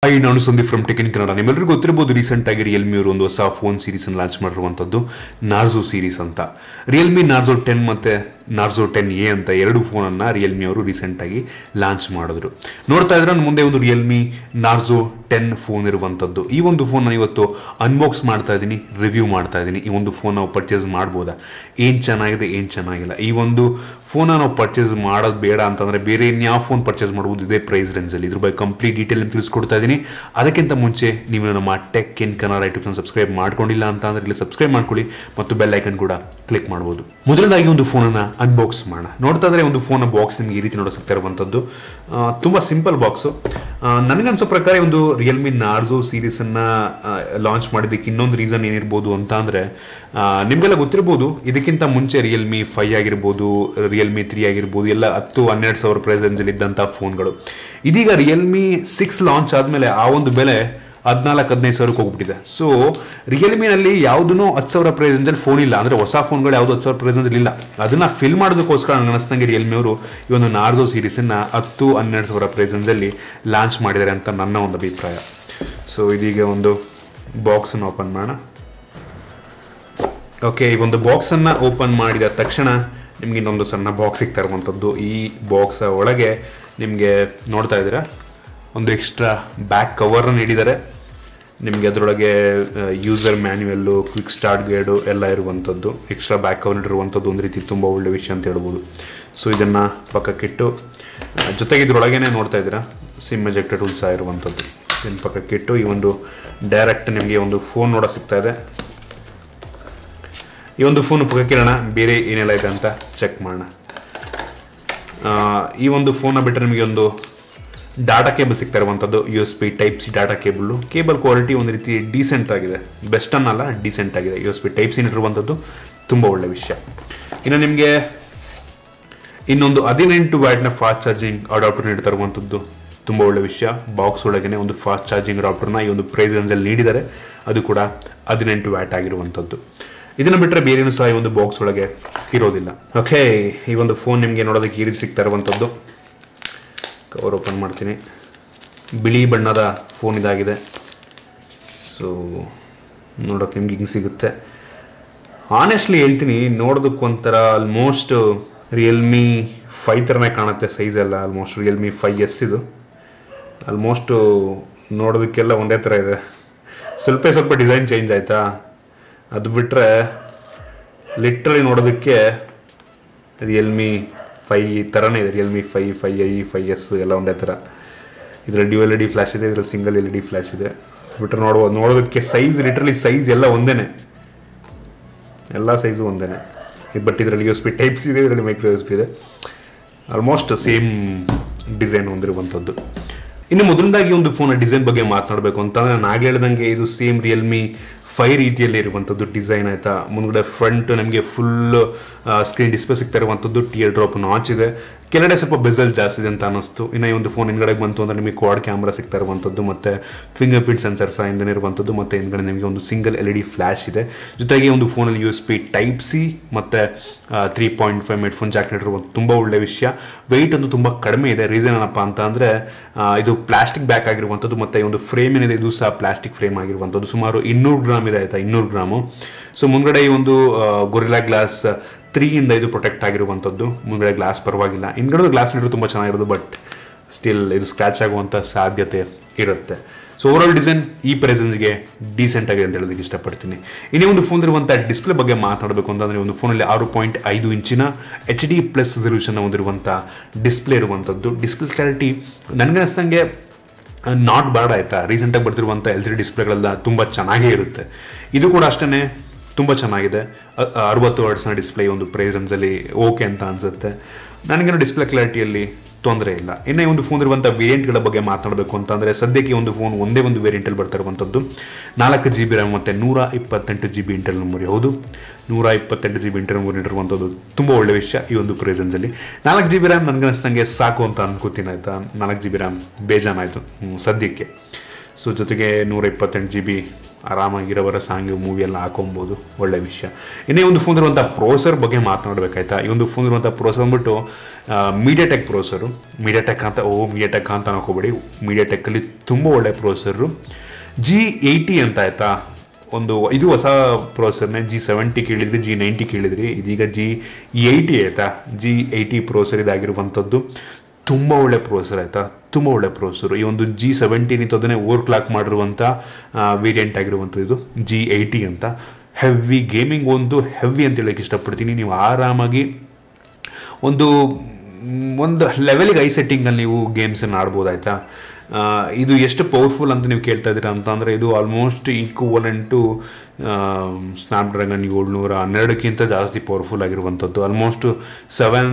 I ನಾನು Sandeep from tech in Kannada ನಿಮ್ಮೆಲ್ಲರಿಗೂ ಗೊತ್ತಿರಬಹುದು ರೀಸೆಂಟ್ ಆಗಿ ರಿಯಲ್ಮಿ ಅವರು ಒಂದು ಹೊಸ ಫೋನ್ ಸೀರೀಸ್ ಲಾಂಚ್ ಮಾಡಿರುವಂಥದ್ದು ನಾರ್ಜೋ ಸೀರೀಸ್ ಅಂತ ರಿಯಲ್ಮಿ ನಾರ್ಜೋ ಟೆನ್ ಮತ್ತೆ ನಾರ್ಜೋ ಟೆನ್ ಎ ಅಂತ ಎರಡು ಫೋನನ್ನು ರಿಯಲ್ಮಿ ಅವರು ರೀಸೆಂಟ್ ಆಗಿ ಲಾಂಚ್ ಮಾಡಿದ್ರು ನೋಡ್ತಾ ಇದ್ರೆ ನನ್ನ ಮುಂದೆ ಒಂದು ರಿಯಲ್ಮಿ ನಾರ್ಜೋ ಟೆನ್ ಫೋನ್ ಇರುವಂಥದ್ದು ಈ ಒಂದು ಫೋನ್ ನಾನು ಇವತ್ತು ಅನ್ಬಾಕ್ಸ್ ಮಾಡ್ತಾ ಇದ್ದೀನಿ ರಿವ್ಯೂ ಮಾಡ್ತಾ ಇದ್ದೀನಿ ಈ ಒಂದು ಫೋನ್ ನಾವು ಪರ್ಚೇಸ್ ಮಾಡ್ಬೋದಾ ಏನು ಚೆನ್ನಾಗಿದೆ ಏನು ಚೆನ್ನಾಗಿಲ್ಲ ಈ ಒಂದು ಫೋನ ನಾವು ಪರ್ಚೇಸ್ ಮಾಡೋದು ಬೇಡ ಅಂತಂದ್ರೆ ಬೇರೆ ಇನ್ಯಾವ ಫೋನ್ ಪರ್ಚೇಸ್ ಮಾಡ್ಬೋದು ಇದೇ ಪ್ರೈಸ್ ರೇಂಜಲ್ಲಿ ಇದ್ರ ಬಗ್ಗೆ ಕಂಪ್ಲೀಟ್ ಡೀಟೇಲ್ ತಿಳಿಸ್ಕೊಡ್ತಾ ಇದ್ದೀನಿ ಅದಕ್ಕಿಂತ ಮುಂಚೆ ನೀವು ನಮ್ಮ ಟೆಕ್ ಇನ್ ಕನ್ನಡ ಯೂಟ್ಯೂಬ್ನ ಸಬ್ಸ್ಕ್ರೈಬ್ ಮಾಡ್ಕೊಂಡಿಲ್ಲ ಅಂತ ಅಂದ್ರೆ ಇಲ್ಲಿ ಸಬ್ಸ್ಕ್ರೈಬ್ ಮಾಡ್ಕೊಳ್ಳಿ ಮತ್ತು ಬೆಲ್ ಐಕನ್ ಕೂಡ ಕ್ಲಿಕ್ ಮಾಡ್ಬೋದು ಮೊದಲದಾಗಿ ಒಂದು ಫೋನನ್ನು ಅನ್ಬಾಕ್ಸ್ ಮಾಡೋಣ ನೋಡ್ತಾ ಇದ್ರೆ ಒಂದು ಫೋನ್ ಬಾಕ್ಸ್ ನಿಮ್ಗೆ ಈ ರೀತಿ ನೋಡೋ ಸಿಗ್ತಾ ಇರುವಂಥದ್ದು ಆ, ತುಂಬಾ ಸಿಂಪಲ್ ಬಾಕ್ಸು ನನಗನ್ಸೋ ಪ್ರಕಾರ ಈ ಒಂದು ರಿಯಲ್ಮಿ ನಾರ್ಜೋ ಸೀರೀಸನ್ನು ಲಾಂಚ್ ಮಾಡಿದ್ದಕ್ಕೆ ಇನ್ನೊಂದು ರೀಸನ್ ಏನಿರ್ಬೋದು ಅಂತ ಅಂದರೆ ನಿಮಗೆಲ್ಲ ಗೊತ್ತಿರ್ಬೋದು ಇದಕ್ಕಿಂತ ಮುಂಚೆ ರಿಯಲ್ಮಿ ಫೈ ಆಗಿರ್ಬೋದು ರಿಯಲ್ಮಿ ತ್ರೀ ಆಗಿರ್ಬೋದು ಎಲ್ಲ ಹತ್ತು ಹನ್ನೆರಡು ಸಾವಿರ ಪ್ರೈಸ್ ರೇಂಜಲ್ಲಿ ಇದ್ದಂಥ ಫೋನ್ಗಳು ಇದೀಗ ರಿಯಲ್ಮಿ ಸಿಕ್ಸ್ ಲಾಂಚ್ ಆದಮೇಲೆ ಆ ಒಂದು ಬೆಲೆ ಹದಿನಾಲ್ಕು ಹದಿನೈದು ಸಾವಿರಕ್ಕೆ ಹೋಗ್ಬಿಟ್ಟಿದೆ ಸೊ ರಿಯಲ್ಮಿನಲ್ಲಿ ಯಾವುದೂ ಹತ್ತು ಸಾವಿರ ಪ್ರೈಸ್ ರೇಂಜಲ್ಲಿ ಫೋನ್ ಇಲ್ಲ ಅಂದರೆ ಹೊಸ ಫೋನ್ಗಳು ಯಾವುದು ಹತ್ತು ಸಾವಿರ ಪ್ರೈಸ್ ರೇಂಜಲ್ಲಿ ಇಲ್ಲ ಅದನ್ನ ಫಿಲ್ ಮಾಡೋದಕ್ಕೋಸ್ಕರ ನನಗೆ ಅನಿಸ್ತಂಗೆ ರಿಯಲ್ಮಿ ಅವರು ಈ ಒಂದು ನಾರ್ಜೋ ಸೀರೀಸನ್ನು ಹತ್ತು ಹನ್ನೆರಡು ಸಾವಿರ ಪ್ರೈಸ್ ರೇಂಜಲ್ಲಿ ಲಾಂಚ್ ಮಾಡಿದ್ದಾರೆ ಅಂತ ನನ್ನ ಒಂದು ಅಭಿಪ್ರಾಯ ಸೊ ಇದೀಗ ಒಂದು ಬಾಕ್ಸನ್ನು ಓಪನ್ ಮಾಡೋಣ ಓಕೆ ಈ ಒಂದು ಬಾಕ್ಸನ್ನು ಓಪನ್ ಮಾಡಿದ ತಕ್ಷಣ ನಿಮ್ಗೆ ಇನ್ನೊಂದು ಸಣ್ಣ ಬಾಕ್ಸ್ ಸಿಗ್ತಾ ಇರುವಂಥದ್ದು ಈ ಬಾಕ್ಸ್ ಒಳಗೆ ನಿಮಗೆ ನೋಡ್ತಾ ಇದ್ದೀರಾ ಒಂದು ಎಕ್ಸ್ಟ್ರಾ ಬ್ಯಾಕ್ ಕವರ್ನ ನೀಡಿದ್ದಾರೆ ನಿಮಗೆ ಅದರೊಳಗೆ user manual quick start guide ಎಲ್ಲ ಇರುವಂಥದ್ದು ಎಕ್ಸ್ಟ್ರಾ ಬ್ಯಾಕ್ ಕವರ್ ಇರುವಂಥದ್ದು ಒಂದು ರೀತಿ ತುಂಬ ಒಳ್ಳೆ ವಿಷಯ ಅಂತ ಹೇಳ್ಬೋದು ಸೊ ಇದನ್ನು ಪಕ್ಕಕ್ಕಿಟ್ಟು ಆ, ಜೊತೆಗೆ ಇದರೊಳಗೇನೆ ನೋಡ್ತಾ ಇದ್ದೀರಾ ಸಿಮ್ ಎಜೆಕ್ಟರ್ ಟೂಲ್ ಸಹ ಇರುವಂಥದ್ದು ಇದನ್ನು ಪಕ್ಕಕ್ಕಿಟ್ಟು ಈ ಒಂದು ಡೈರೆಕ್ಟ್ ನಿಮಗೆ ಒಂದು ಫೋನ್ ನೋಡೋ ಸಿಗ್ತಾ ಇದೆ ಈ ಒಂದು ಫೋನ್ ಪಕ್ಕಕ್ಕಿರೋಣ ಬೇರೆ ಏನೆಲ್ಲ ಇದೆ ಅಂತ ಚೆಕ್ ಮಾಡೋಣ ಆ, ಈ ಒಂದು ಫೋನ್ನ ಬಿಟ್ಟರೆ ನಿಮಗೆ ಒಂದು ಡಾಟಾ ಕೇಬಲ್ ಸಿಗ್ತಾ ಇರುವಂಥದ್ದು U S B type C data cable cable quality ಒಂದು ರೀತಿ ಡೀಸೆಂಟ್ ಆಗಿದೆ ಬೆಸ್ಟ್ ಅನ್ನಲ್ಲ ಡೀಸೆಂಟ್ ಆಗಿದೆ U S B type C ಇರುವಂಥದ್ದು ತುಂಬ ಒಳ್ಳೆ ವಿಷಯ ಇನ್ನು ನಿಮಗೆ ಇನ್ನೊಂದು ಹದಿನೆಂಟು ವ್ಯಾಟ್ನ ಫಾಸ್ಟ್ ಚಾರ್ಜಿಂಗ್ ಅಡಾಪ್ಟರ್ ನೀಡ್ತಾ ಇರುವಂಥದ್ದು ತುಂಬ ಒಳ್ಳೆ ವಿಷಯ ಬಾಕ್ಸ್ ಒಳಗೇನೆ ಒಂದು ಫಾಸ್ಟ್ ಚಾರ್ಜಿಂಗ್ ಅಡಾಪ್ಟರ್ನ ಈ ಒಂದು ಪ್ರೈಸ್ ರೇಂಜಲ್ಲಿ ನೀಡಿದ್ದಾರೆ ಅದು ಕೂಡ ಹದಿನೆಂಟು ವ್ಯಾಟ್ ಆಗಿರುವಂಥದ್ದು ಇದನ್ನು ಬಿಟ್ಟರೆ ಬೇರೇನು ಸಹ ಈ ಒಂದು ಬಾಕ್ಸ್ ಒಳಗೆ ಇರೋದಿಲ್ಲ ಓಕೆ ಈ ಒಂದು ಫೋನ್ ನಿಮಗೆ ನೋಡೋದಕ್ಕೆ ಈ ರೀತಿ ಸಿಗ್ತಾ ಇರುವಂಥದ್ದು ಕವರ್ ಓಪನ್ ಮಾಡ್ತೀನಿ ಬಿಳಿ ಬಣ್ಣದ ಫೋನ್ ಇದಾಗಿದೆ ಸೊ ನೋಡೋಕೆ ನಿಮ್ಗೆ ಹಿಂಗೆ ಸಿಗುತ್ತೆ ಆನೆಸ್ಟ್ಲಿ ಹೇಳ್ತೀನಿ ನೋಡೋದಕ್ಕೆ ಒಂಥರ ಆಲ್ಮೋಸ್ಟ್ ರಿಯಲ್ಮಿ ಫೈ ಥರನೇ ಕಾಣುತ್ತೆ ಸೈಜ್ ಎಲ್ಲ ಆಲ್ಮೋಸ್ಟ್ ರಿಯಲ್ಮಿ ಫೈ ಎಸ್ ಇದು ಆಲ್ಮೋಸ್ಟು ನೋಡೋದಕ್ಕೆಲ್ಲ ಒಂದೇ ಥರ ಇದೆ ಸ್ವಲ್ಪ ಸ್ವಲ್ಪ ಡಿಸೈನ್ ಚೇಂಜ್ ಆಯಿತಾ ಅದು ಬಿಟ್ಟರೆ ಲಿಟ್ರಲಿ ನೋಡೋದಕ್ಕೆ ರಿಯಲ್ಮಿ ಫೈ ಥರನೇ ಇದೆ Realme five five I five S ಎಲ್ಲ ಒಂದೇ ಥರ ಇದರಲ್ಲಿ dual L E D flash ಇದೆ ಇದರಲ್ಲಿ single L E D flash ಇದೆ ಬಿಟ್ಟರೆ ನೋಡ್ಬೋದು ನೋಡೋದಕ್ಕೆ ಸೈಜ್ ಲಿಟ್ರಲಿ ಸೈಜ್ ಎಲ್ಲ ಒಂದೇನೆ ಎಲ್ಲ ಸೈಜು ಒಂದೇನೆ ಬಟ್ ಇದರಲ್ಲಿ ಯು ಎಸ್ ಪಿ ಟೈಪ್ಸ್ ಇದೆ ಇದರಲ್ಲಿ ಮೈಕ್ರೋ ಯು ಎಸ್ ಪಿ ಇದೆ ಆಲ್ಮೋಸ್ಟ್ ಸೇಮ್ ಡಿಸೈನ್ ಹೊಂದಿರುವಂಥದ್ದು ಇನ್ನು ಮೊದಲದಾಗಿ ಒಂದು ಫೋನ್ ಡಿಸೈನ್ ಬಗ್ಗೆ ಮಾತನಾಡಬೇಕು ಅಂತಂದ್ರೆ ನಾನು ಆಗ್ಲೇ ಹೇಳ್ದಂಗೆ ಇದು ಸೇಮ್ ರಿಯಲ್ಮಿ ಫೈ ರೀತಿಯಲ್ಲಿ ಇರುವಂಥದ್ದು ಡಿಸೈನ್ ಆಯ್ತಾ ಮುಂದ್ಗಡೆ ಫ್ರಂಟ್ ನಮಗೆ ಫುಲ್ ಸ್ಕ್ರೀನ್ ಡಿಸ್ಪ್ಲೇ ಸಿಗ್ತಾ ಇರುವಂಥದ್ದು ಟಿಯರ್ ಡ್ರಾಪ್ ನಾಚ್ ಇದೆ ಕೆಳಗಡೆ ಸ್ವಲ್ಪ ಬೆಸಲ್ ಜಾಸ್ತಿ ಇದೆ ಅಂತ ಅನ್ನಿಸ್ತು ಇನ್ನು ಈ ಒಂದು ಫೋನ್ ಹಿಂದ್ಗಡೆ ಬಂತು ಅಂದ್ರೆ ನಿಮಗೆ ಕ್ವಾಡ್ ಕ್ಯಾಮ್ರಾ ಸಿಗ್ತಾ ಇರುವಂಥದ್ದು ಮತ್ತೆ ಫಿಂಗರ್ ಪ್ರಿಂಟ್ ಸೆನ್ಸರ್ ಸಹ ಹಿಂದೆ ಇರುವಂಥದ್ದು ಮತ್ತೆ ಹಿಂದ್ಗಡೆ ನಿಮಗೆ ಒಂದು single L E D flash ಇದೆ ಜೊತೆಗೆ ಒಂದು ಫೋನಲ್ಲಿ U S B type C ಮತ್ತೆ ತ್ರೀ ಪಾಯಿಂಟ್ ಫೈವ್ ಮೆಡ್ ಫೋನ್ ಜಾಕ್ ಇರುವಂಥ ತುಂಬ ಒಳ್ಳೆ ವಿಷಯ ವೆಯ್ಟ್ ಅಂತೂ ತುಂಬ ಕಡಿಮೆ ಇದೆ ರೀಸನ್ ಏನಪ್ಪ ಅಂತ ಅಂದರೆ ಇದು ಪ್ಲಾಸ್ಟಿಕ್ ಬ್ಯಾಕ್ ಆಗಿರುವಂಥದ್ದು ಮತ್ತೆ ಈ ಒಂದು ಫ್ರೇಮ್ ಏನಿದೆ ಇದು ಸಹ ಪ್ಲಾಸ್ಟಿಕ್ ಫ್ರೇಮ್ ಆಗಿರುವಂಥದ್ದು ಸುಮಾರು ಇನ್ನೂರು ಗ್ರಾಮ್ ಇದೆ ಆಯ್ತಾ ಇನ್ನೂರು ಗ್ರಾಮು ಸೊ ಮುಂದ್ಗಡೆ ಈ ಒಂದು ಗೊರಿಲ್ಲಾ ಗ್ಲಾಸ್ ತ್ರೀಯಿಂದ ಇದು ಪ್ರೊಟೆಕ್ಟ್ ಆಗಿರುವಂಥದ್ದು ಮುಂದ್ಗಡೆ ಗ್ಲಾಸ್ ಪರವಾಗಿಲ್ಲ ಹಿಂದ್ಗಡೆ ಗ್ಲಾಸ್ ನೀಡೋದು ತುಂಬ ಚೆನ್ನಾಗಿರೋದು ಬಟ್ ಸ್ಟಿಲ್ ಇದು ಸ್ಕ್ರಾಚ್ ಆಗುವಂಥ ಸಾಧ್ಯತೆ ಇರುತ್ತೆ ಸೊ ಓವರಾಲ್ ಡಿಸೈನ್ ಈ ಪ್ರೆಸೆನ್ಸ್ಗೆ ಡೀಸೆಂಟ್ ಆಗಿದೆ ಅಂತ ಹೇಳೋದಕ್ಕೆ ಇಷ್ಟಪಡ್ತೀನಿ ಇನ್ನೇ ಒಂದು ಫೋನ್ ಇರುವಂಥ ಡಿಸ್ಪ್ಲೇ ಬಗ್ಗೆ ಮಾತನಾಡಬೇಕು ಅಂತಂದರೆ ಒಂದು ಫೋನಲ್ಲಿ ಆರು ಪಾಯಿಂಟ್ ಐದು ಇಂಚಿನ ಎಚ್ ಡಿ ಪ್ಲಸ್ ರೆಸಲ್ಯೂಷನ್ ಹೊಂದಿರುವಂಥ ಡಿಸ್ಪ್ಲೇ ಇರುವಂಥದ್ದು ಡಿಸ್ಪ್ಲೇ ಕ್ಲಾರಿಟಿ ನನಗೆ ಅನಿಸ್ದಂಗೆ ನಾಟ್ ಬ್ಯಾಡ್ ಆಯ್ತಾ ರೀಸೆಂಟಾಗಿ ಬರ್ತಿರುವಂಥ ಎಲ್ ಸಿ ಡಿ ಡಿಸ್ಪ್ಲೇಗಳೆಲ್ಲ ತುಂಬ ಚೆನ್ನಾಗೇ ಇರುತ್ತೆ ಇದು ಕೂಡ ಅಷ್ಟೇ ತುಂಬ ಚೆನ್ನಾಗಿದೆ ಅ- ಅರವತ್ತು ವರ್ಡ್ಸ್ನ ಡಿಸ್ಪ್ಲೇ ಒಂದು ಪ್ರೈಸ್ ರೇಂಜಲ್ಲಿ ಓಕೆ ಅಂತ ಅನಿಸುತ್ತೆ ನನಗೇನು ಡಿಸ್ಪ್ಲೇ ಕ್ಲಾರಿಟಿಯಲ್ಲಿ ತೊಂದರೆ ಇಲ್ಲ ಇನ್ನು ಈ ಒಂದು ಫೋನ್ ಇರುವಂಥ ವೇರಿಯಂಟ್ಗಳ ಬಗ್ಗೆ ಮಾತನಾಡಬೇಕು ಅಂತಂದರೆ ಸದ್ಯಕ್ಕೆ ಈ ಒಂದು ಫೋನ್ ಒಂದೇ ಒಂದು ವೇರಿಯಂಟಲ್ಲಿ ಬರ್ತಾ ಇರುವಂಥದ್ದು ನಾಲ್ಕು ಜಿ ಬಿ ರ್ಯಾಮ್ ಮತ್ತು ನೂರ ಇಪ್ಪತ್ತೆಂಟು ಜಿ ಬಿ ಇಂಟರ್ನಲ್ ಮೆಮೊರಿ ಹೌದು ನೂರ ಇಪ್ಪತ್ತೆಂಟು ಜಿ ಬಿ ಇಂಟರ್ನಲ್ ಮೆಮೊರಿ ಇರುವಂಥದ್ದು ತುಂಬ ಒಳ್ಳೆ ವಿಷಯ ಈ ಒಂದು ಪ್ರೆಸೆನ್ಸಲ್ಲಿ ನಾಲ್ಕು ಜಿ ಬಿ ರ್ಯಾಮ್ ನನಗನ್ನಿಸ್ದಂಗೆ ಸಾಕು ಅಂತ ಅನ್ಕೋತೀನಿ ಆಯಿತಾ ನಾಲ್ಕು ಜಿ ಬಿ ರ್ಯಾಮ್ ಬೇಜಾನಾಯಿತು ಹ್ಮ್, ಸದ್ಯಕ್ಕೆ ಸೊ ಜೊತೆಗೆ ನೂರ ಇಪ್ಪತ್ತೆಂಟು ಜಿ ಬಿ ಆರಾಮಾಗಿರೋವರ ಸಾಂಗ್ ಮೂವಿ ಎಲ್ಲ ಹಾಕೊಬೋದು ಒಳ್ಳೆ ವಿಷಯ ಇನ್ನೇ ಒಂದು ಫೋನ್ ಇರುವಂಥ ಪ್ರೋಸರ್ ಬಗ್ಗೆ ಮಾತನಾಡಬೇಕಾಯ್ತಾ ಈ ಒಂದು ಫೋನ್ ಇರುವಂಥ ಪ್ರೋಸರ್ ಬಂದ್ಬಿಟ್ಟು ಮೀಡಿಯಾಟೆಕ್ ಪ್ರೋಸರು ಮೀಡಿಯಾಟೆಕ್ ಅಂತ ಓ ಮೀಡಿಯಾಟೆಕ್ ಅಂತ ಅನ್ಕೋಬೇಡಿ ಮೀಡಿಯಾಟೆಕ್ಕಲ್ಲಿ ತುಂಬ ಒಳ್ಳೆ ಪ್ರೋಸರು ಜಿ ಏಯ್ಟಿ ಅಂತ ಆಯ್ತಾ ಒಂದು ಇದು ಹೊಸ ಪ್ರೋಸೆಸರ್ನೇ ಜಿ ಸೆವೆಂಟಿ ಕೇಳಿದ್ರಿ ಜಿ ನೈಂಟಿ ಕೇಳಿದ್ರಿ ಇದೀಗ ಜಿ ಏಯ್ಟಿ ಆಯಿತಾ ಜಿ ಏಯ್ಟಿ ಪ್ರೋಸೆಸರ್ ಇದಾಗಿರುವಂಥದ್ದು ತುಂಬ ಒಳ್ಳೆ ಪ್ರೋಸೆಸರ್ ಆಯಿತಾ ತುಂಬ ಒಳ್ಳೆ ಪ್ರೋಸೆಸರು ಈ ಒಂದು ಜಿ ಸೆವೆಂಟೀನ್ ಇತ್ತು ಅದನ್ನೇ ಓವರ್ ಕ್ಲಾಕ್ ಮಾಡಿರುವಂಥ ವೇರಿಯಂಟ್ ಆಗಿರುವಂಥದ್ದು ಇದು ಜಿ ಏಯ್ಟಿ ಅಂತ ಹೆವಿ ಗೇಮಿಂಗ್ ಒಂದು ಹೆವಿ ಅಂತ ಹೇಳಕ್ಕೆ ಇಷ್ಟಪಡ್ತೀನಿ ನೀವು ಆರಾಮಾಗಿ ಒಂದು ಮ್, ಒಂದು ಲೆವೆಲಿಗೆ ಐ ಸೆಟ್ಟಿಂಗಲ್ಲಿ ನೀವು ಗೇಮ್ಸನ್ನು ಆಡ್ಬೋದಾಯ್ತಾ ಆ, ಇದು ಎಷ್ಟು ಪವರ್ಫುಲ್ ಅಂತ ನೀವು ಕೇಳ್ತಾ ಇದ್ದೀರಾ ಅಂತ ಅಂದರೆ ಇದು ಆಲ್ಮೋಸ್ಟ್ ಈಕ್ವಲೆಂಟ್ ಟು ಸ್ನ್ಯಾಪ್ಡ್ರ್ಯಾಗನ್ ಏಳ್ನೂರ ಹನ್ನೆರಡಕ್ಕಿಂತ ಜಾಸ್ತಿ ಪವರ್ಫುಲ್ ಆಗಿರುವಂಥದ್ದು ಆಲ್ಮೋಸ್ಟ್ ಸೆವೆನ್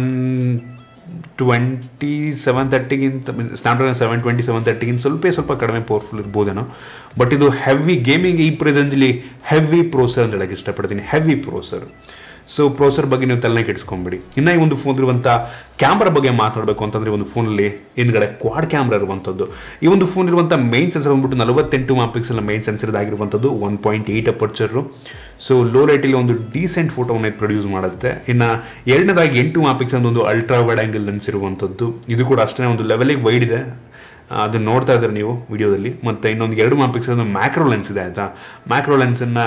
ಟ್ವೆಂಟಿ ಸೆವೆನ್ ತರ್ಟಿಗಿಂತ ಸ್ನ್ಯಾಪ್ಡ್ರ್ಯಾಗನ್ ಸೆವೆನ್ ಟ್ವೆಂಟಿ ಸೆವೆನ್ ತರ್ಟಿಗಿಂತ ಸ್ವಲ್ಪ ಸ್ವಲ್ಪ ಕಡಿಮೆ ಪವರ್ಫುಲ್ ಇರ್ಬೋದೇನೋ ಬಟ್ ಇದು ಹೆವಿ ಗೇಮಿಂಗ್ ಈ ಪ್ರೆಸೆನ್ಸ್ಲಿ ಹೆವಿ ಪ್ರೋಸರ್ ಅಂತ ಹೇಳಕ್ಕೆ ಇಷ್ಟಪಡ್ತೀನಿ ಹೆವಿ ಪ್ರೋಸರ್ ಸೊ ಪ್ರೋಸರ್ ಬಗ್ಗೆ ನೀವು ತಲೆನೇ ಕೆಡಿಸ್ಕೊಂಬಿಡಿ ಇನ್ನು ಈ ಒಂದು ಫೋನ್ ಇರುವಂಥ ಕ್ಯಾಮ್ರಾ ಬಗ್ಗೆ ಮಾತಾಡಬೇಕು ಅಂತಂದರೆ ಒಂದು ಫೋನಲ್ಲಿ ಹಿಂದ್ಗಡೆ ಕ್ವಾಡ್ ಕ್ಯಾಮ್ರಾ ಇರುವಂಥದ್ದು ಈ ಒಂದು ಫೋನ್ ಇರುವಂಥ ಮೈನ್ ಸೆನ್ಸರ್ ಬಂದ್ಬಿಟ್ಟು ನಲವತ್ತೆಂಟು ಮಾಪಿಕ್ಸೆಲ್ ಮೈನ್ ಸೆನ್ಸರ್ ಆಗಿರುವಂಥದ್ದು one point eight aperture so low ಲೈಟಲ್ಲಿ ಒಂದು ಡೀಸೆಂಟ್ ಫೋಟೋವನ್ನು ಪ್ರೊಡ್ಯೂಸ್ ಮಾಡುತ್ತೆ ಇನ್ನು ಎರಡನೇದಾಗಿ ಎಂಟು ಮಾಪಿಕ್ಸೆಲ್ ಒಂದು ಅಲ್ಟ್ರಾ ವೈಡ್ ಆ್ಯಂಗಲ್ ಲೆನ್ಸ್ ಇರುವಂಥದ್ದು ಇದು ಕೂಡ ಅಷ್ಟೇ ಒಂದು ಲೆವೆಲಿಗೆ ವೈಡ್ ಇದೆ ಅದನ್ನ ನೋಡ್ತಾ ಇದ್ದಾರೆ ನೀವು ವಿಡಿಯೋದಲ್ಲಿ ಮತ್ತು ಇನ್ನೊಂದು ಎರಡು ಮಾಪಿಕ್ಸೆಲ್ ಒಂದು ಮ್ಯಾಕ್ರೋ ಲೆನ್ಸ್ ಇದೆ ಆಯಿತಾ ಮ್ಯಾಕ್ರೋ ಲೆನ್ಸನ್ನು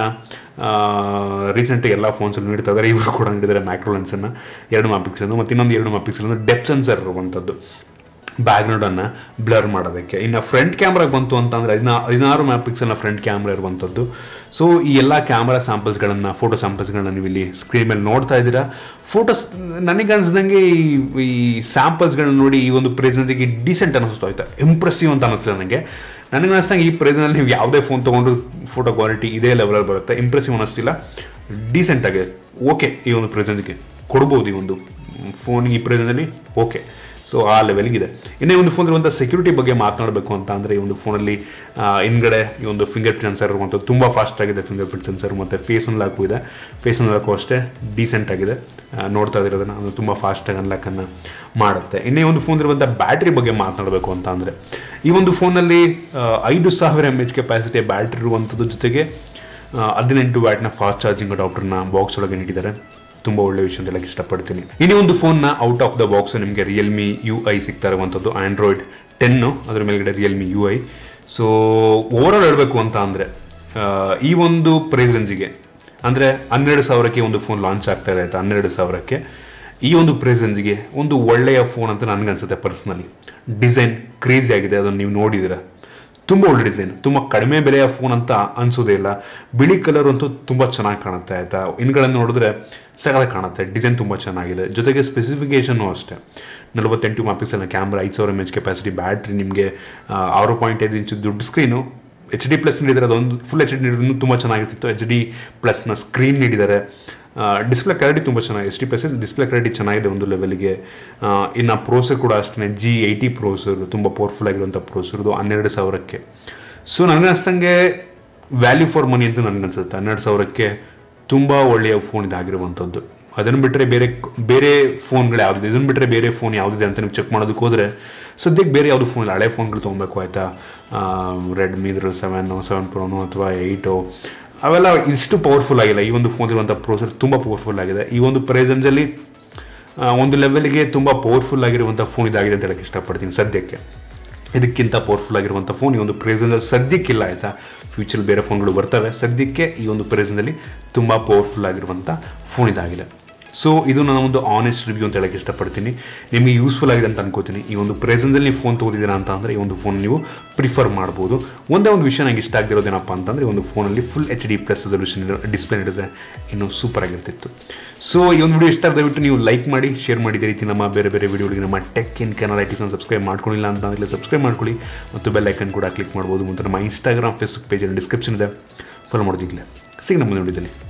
ರೀಸೆಂಟಾಗಿ ಎಲ್ಲ ಫೋನ್ಸಲ್ಲಿ ನೀಡ್ತಾ ಇದ್ದಾರೆ ಇವರು ಕೂಡ ನೀಡಿದ್ದಾರೆ ಮ್ಯಾಕ್ರೋ ಲೆನ್ಸನ್ನು ಎರಡು ಮಾಪಿಕ್ಸೆಲ್ ಮತ್ತು ಇನ್ನೊಂದು ಎರಡು ಮಾಪಿಕ್ಸೆಲ್ ಒಂದು ಡೆಪ್ ಸೆನ್ಸರ್ ಇರುವಂಥದ್ದು ಬ್ಯಾಕ್ಗ್ರೌಂಡನ್ನು ಬ್ಲರ್ ಮಾಡೋದಕ್ಕೆ ಇನ್ನು ಫ್ರಂಟ್ ಕ್ಯಾಮ್ರಾಗೆ ಬಂತು ಅಂತಂದರೆ ಹದಿನಾ ಹದಿನಾರು ಮ್ಯಾಪಿಕ್ಸೆಲ್ನ ಫ್ರಂಟ್ ಕ್ಯಾಮ್ರಾ ಇರುವಂಥದ್ದು ಸೊ ಈ ಎಲ್ಲ ಕ್ಯಾಮ್ರಾ ಸ್ಯಾಂಪಲ್ಸ್ಗಳನ್ನು ಫೋಟೋ ಸ್ಯಾಂಪಲ್ಸ್ಗಳನ್ನ ನೀವು ಇಲ್ಲಿ ಸ್ಕ್ರೀನ್ ಮೇಲೆ ನೋಡ್ತಾ ಇದ್ದೀರಾ ಫೋಟೋಸ್ ನನಗೆ ಅನ್ಸ್ದಂಗೆ ಈ ಈ ಸ್ಯಾಂಪಲ್ಸ್ಗಳನ್ನ ನೋಡಿ ಈ ಒಂದು ಪ್ರೆಸೆನ್ಸಿಗೆ ಡೀಸೆಂಟ್ ಅನ್ನಿಸ್ತು ಆಯ್ತಾ ಇಂಪ್ರೆಸಿವ್ ಅಂತ ಅನ್ನಿಸ್ತದೆ ನನಗೆ ನನಗೆ ಅನಿಸ್ತಂಗೆ ಈ ಪ್ರೆಸೆನ್ಸಲ್ಲಿ ನೀವು ಯಾವುದೇ ಫೋನ್ ತೊಗೊಂಡ್ರು ಫೋಟೋ ಕ್ವಾಲಿಟಿ ಇದೇ ಲೆವೆಲಲ್ಲಿ ಬರುತ್ತೆ ಇಂಪ್ರೆಸಿವ್ ಅನ್ನಿಸ್ತಿಲ್ಲ ಡೀಸೆಂಟ್ ಆಗಿದೆ ಓಕೆ ಈ ಒಂದು ಪ್ರೆಸೆನ್ಸ್ಗೆ ಕೊಡ್ಬೋದು ಈ ಒಂದು ಫೋನ್ ಈ ಪ್ರೆಸೆನ್ಸಲ್ಲಿ ಓಕೆ ಸೊ ಆ ಲೆವೆಲ್ಗಿದೆ ಇನ್ನೇ ಒಂದು ಫೋನ್ ಇರುವಂಥ ಸೆಕ್ಯೂರಿಟಿ ಬಗ್ಗೆ ಮಾತನಾಡಬೇಕು ಅಂತ ಅಂದರೆ ಈ ಒಂದು ಫೋನಲ್ಲಿ ಹಿಂದ್ಗಡೆ ಈ ಒಂದು ಫಿಂಗರ್ ಪ್ರಿಂಟ್ ಸೆನ್ಸರ್ ಇರುವಂಥದ್ದು ತುಂಬ ಫಾಸ್ಟ್ ಆಗಿದೆ ಫಿಂಗರ್ ಪ್ರಿಂಟ್ ಸೆನ್ಸರ್ ಮತ್ತು ಫೇಸ್ ಅನ್ಲಾಕು ಇದೆ ಫೇಸ್ ಅನ್ಲಾಕು ಅಷ್ಟೇ ಡೀಸೆಂಟ್ ಆಗಿದೆ ಆ, ನೋಡ್ತಾ ಇರೋದನ್ನು ಅದು ತುಂಬ ಫಾಸ್ಟಾಗಿ ಅನ್ಲಾಕನ್ನು ಮಾಡುತ್ತೆ ಇನ್ನೇ ಒಂದು ಫೋನ್ ಇರುವಂಥ ಬ್ಯಾಟ್ರಿ ಬಗ್ಗೆ ಮಾತನಾಡಬೇಕು ಅಂತ ಅಂದರೆ ಈ ಒಂದು ಫೋನಲ್ಲಿ ಐದು ಸಾವಿರ ಎಮ್ ಎಚ್ ಕೆಪಾಸಿಟಿಯ ಬ್ಯಾಟ್ರಿ ಇರುವಂಥದ್ದು ಜೊತೆಗೆ ಆ, ಹದಿನೆಂಟು ವ್ಯಾಟ್ನ ಫಾಸ್ಟ್ ಚಾರ್ಜಿಂಗ್ ಅಡಾಪ್ಟರ್ನ ಬಾಕ್ಸ್ ಒಳಗೆ ನೀಡಿದ್ದಾರೆ ತುಂಬ ಒಳ್ಳೆ ವಿಷಯ ಅಂತ ಹೇಳಕ್ಕೆ ಇಷ್ಟಪಡ್ತೀನಿ ಇನ್ನೇ ಒಂದು ಫೋನ್ನ ಔಟ್ ಆಫ್ ದ ಬಾಕ್ಸ್ ನಿಮಗೆ ರಿಯಲ್ಮಿ ಯು ಐ ಸಿಗ್ತಾ ಇರುವಂಥದ್ದು ಆಂಡ್ರಾಯ್ಡ್ ಟೆನ್ನು ಅದ್ರ ಮೇಲ್ಗಡೆ Realme U I so overall ಹೇಳಬೇಕು ಅಂತ ಅಂದರೆ ಈ ಒಂದು ಪ್ರೈಸೆನ್ಸಿಗೆ ಅಂದರೆ ಹನ್ನೆರಡು ಸಾವಿರಕ್ಕೆ ಒಂದು ಫೋನ್ ಲಾಂಚ್ ಆಗ್ತಾ ಇದೆ ಆಯ್ತಾ ಹನ್ನೆರಡು ಸಾವಿರಕ್ಕೆ ಈ ಒಂದು ಪ್ರೈಸೆನ್ಸ್ಗೆ ಒಂದು ಒಳ್ಳೆಯ ಫೋನ್ ಅಂತ ನನಗನ್ಸುತ್ತೆ ಪರ್ಸ್ನಲಿ ಡಿಸೈನ್ ಕ್ರೇಜಿ ಆಗಿದೆ ಅದನ್ನು ನೀವು ನೋಡಿದ್ದೀರಾ ತುಂಬ ಒಳ್ಳೆ ಡಿಸೈನ್ ತುಂಬ ಕಡಿಮೆ ಬೆಲೆಯ ಫೋನ್ ಅಂತ ಅನ್ಸೋದೇ ಇಲ್ಲ ಬಿಳಿ ಕಲರ್ ಅಂತೂ ತುಂಬ ಚೆನ್ನಾಗಿ ಕಾಣುತ್ತೆ ಆಯಿತಾ ಇನ್ಗಳನ್ನು ನೋಡಿದ್ರೆ ಸಗಲ ಕಾಣುತ್ತೆ ಡಿಸೈನ್ ತುಂಬ ಚೆನ್ನಾಗಿದೆ ಜೊತೆಗೆ ಸ್ಪೆಸಿಫಿಕೇಷನ್ನು ಅಷ್ಟೇ ನಲವತ್ತೆಂಟು ಮಾಪಿಕ್ಸೆಲ್ನ ಕ್ಯಾಮ್ರಾ ಐದು ಸಾವಿರ ಎಮ್ ಎಚ್ ಕೆಪಾಸಿಟಿ ಬ್ಯಾಟ್ರಿ ನಿಮಗೆ ಆರು ಪಾಯಿಂಟ್ ಐದು ಇಂಚು ದೊಡ್ಡ ಸ್ಕ್ರೀನು ಎಚ್ ಡಿ ಪ್ಲಸ್ ನೀಡಿದ್ದಾರೆ ಅದೊಂದು ಫುಲ್ ಎಚ್ ಡಿ ನೀಡಿದ್ರು ತುಂಬ ಚೆನ್ನಾಗಿರ್ತಿತ್ತು ಎಚ್ ಡಿ ಪ್ಲಸ್ನ ಸ್ಕ್ರೀನ್ ನೀಡಿದ್ದಾರೆ ಡಿಸ್ಪ್ಲೇ ಕ್ಲಾರಿಟಿ ತುಂಬ ಚೆನ್ನಾಗಿದೆ H D plus display clarity ಚೆನ್ನಾಗಿದೆ ಒಂದು ಲೆವೆಲ್ಗೆ ಇನ್ನು ಪ್ರೋಸರ್ ಕೂಡ ಅಷ್ಟೇ ಜಿ ಏಯ್ಟಿ ಪ್ರೋಸರ್ ತುಂಬ ಪವರ್ಫುಲ್ ಆಗಿರುವಂಥ ಪ್ರೋಸರ್ ಇದು ಹನ್ನೆರಡು ಸಾವಿರಕ್ಕೆ ಸೊ ನನಗೆ ಅನಿಸ್ತಂಗೆ ವ್ಯಾಲ್ಯೂ ಫಾರ್ ಮನಿ ಅಂತ ನನಗೆ ಅನ್ಸುತ್ತೆ ಹನ್ನೆರಡು ಸಾವಿರಕ್ಕೆ ತುಂಬ ಒಳ್ಳೆಯ ಫೋನ್ ಇದಾಗಿರುವಂಥದ್ದು ಅದನ್ನು ಬಿಟ್ಟರೆ ಬೇರೆ ಬೇರೆ ಫೋನ್ಗಳು ಯಾವುದಿದೆ ಇದನ್ನು ಬಿಟ್ಟರೆ ಬೇರೆ ಫೋನ್ ಯಾವುದಿದೆ ಅಂತ ನೀವು ಚೆಕ್ ಮಾಡೋದಕ್ಕೆ ಹೋದರೆ ಸದ್ಯಕ್ಕೆ ಬೇರೆ ಯಾವುದು ಫೋನ್ ಇಲ್ಲ ಹಳೆ ಫೋನ್ಗಳು ತೊಗೊಬೇಕು ಆಯಿತಾ ರೆಡ್ಮಿ ಇದ್ರ ಸೆವೆನ್ನು ಸೆವೆನ್ ಪ್ರೋನು ಅಥವಾ ಏಯ್ಟು ಅವೆಲ್ಲ ಇಷ್ಟು ಪವರ್ಫುಲ್ ಆಗಿಲ್ಲ ಈ ಒಂದು ಫೋನ್ ಇರುವಂಥ ಪ್ರೋಸೆಸರ್ ತುಂಬ ಪವರ್ಫುಲ್ ಆಗಿದೆ ಈ ಒಂದು ಪ್ರೈಸೆನ್ಸಲ್ಲಿ ಒಂದು ಲೆವೆಲ್ಗೆ ತುಂಬ ಪವರ್ಫುಲ್ ಆಗಿರುವಂಥ ಫೋನ್ ಇದಾಗಿದೆ ಅಂತ ಹೇಳಕ್ಕೆ ಇಷ್ಟಪಡ್ತೀನಿ ಸದ್ಯಕ್ಕೆ ಇದಕ್ಕಿಂತ ಪವರ್ಫುಲ್ ಆಗಿರುವಂಥ ಫೋನ್ ಈ ಒಂದು ಪ್ರೆಸೆನ್ಸಲ್ಲಿ ಸದ್ಯಕ್ಕಿಲ್ಲ ಆಯಿತಾ ಫ್ಯೂಚರ್ ಬೇರೆ ಫೋನ್ಗಳು ಬರ್ತವೆ ಸದ್ಯಕ್ಕೆ ಈ ಒಂದು ಪ್ರೆಸೆನ್ಸಲ್ಲಿ ತುಂಬ ಪವರ್ಫುಲ್ ಆಗಿರುವಂಥ ಫೋನ್ ಇದಾಗಿದೆ ಸೊ ಇದು ನಾನು ಒಂದು ಆನೆಸ್ಟ್ ರಿವ್ಯೂ ಅಂತ ಹೇಳಕ್ಕೆ ಇಷ್ಟಪಡ್ತೀನಿ ನಿಮಗೆ ಯೂಸ್ಫುಲ್ ಆಗಿದೆ ಅಂತ ಅನ್ಕೋತೀನಿ ಈ ಒಂದು ಪ್ರೆಸೆನ್ಸಲ್ಲಿ ನೀವು ಫೋನ್ ತೊಗೊತಿದ್ದೀರಾ ಅಂತ ಅಂದರೆ ಈ ಒಂದು ಫೋನ್ ನೀವು ಪ್ರಿಫರ್ ಮಾಡ್ಬೋದು ಒಂದೇ ಒಂದು ವಿಷಯ ನನಗೆ ಇಷ್ಟ ಆಗದಿರೋದೇನಪ್ಪ ಅಂತಂದರೆ ಈ ಒಂದು ಫೋನಲ್ಲಿ full H D plus resolution display ನೀಡಿದ್ರೆ ಇನ್ನೂ ಸೂಪರ್ ಆಗಿರ್ತಿತ್ತು ಸೊ ಈ ಒಂದು ವಿಡಿಯೋ ಇಷ್ಟ ದಯವಿಟ್ಟು ನೀವು ಲೈಕ್ ಮಾಡಿ ಶೇರ್ ಮಾಡಿದ ರೀತಿ ನಮ್ಮ ಬೇರೆ ಬೇರೆ ವಿಡಿಯೋಗಳಿಗೆ ನಮ್ಮ ಟೆಕ್ ಇನ್ ಕೆನಲ್ ಐಟಿನ ಸಬ್ಸ್ಕ್ರೈಬ್ ಮಾಡ್ಕೊಂಡಿಲ್ಲ ಅಂತ ಅಂದರೆ ಸಬ್ಸ್ಕ್ರೈಬ್ ಮಾಡ್ಕೊಳ್ಳಿ ಮತ್ತು ಬೆಲ್ ಐಕನ್ ಕೂಡ ಕ್ಲಿಕ್ ಮಾಡ್ಬೋದು ಮತ್ತು ನಮ್ಮ ಇನ್ಸ್ಟಾಗ್ರಾಮ್ ಫೇಸ್ಬುಕ್ ಪೇಜಲ್ಲಿ ಡಿಸ್ಕ್ರಿಪ್ಷನ್ ಇದೆ ಫಾಲೋ ಮಾಡೋದಿಲ್ಲ ಸಿಗ್ ನಮ್ಮ ಮುಂದೆ ನೋಡಿದ್ದೀನಿ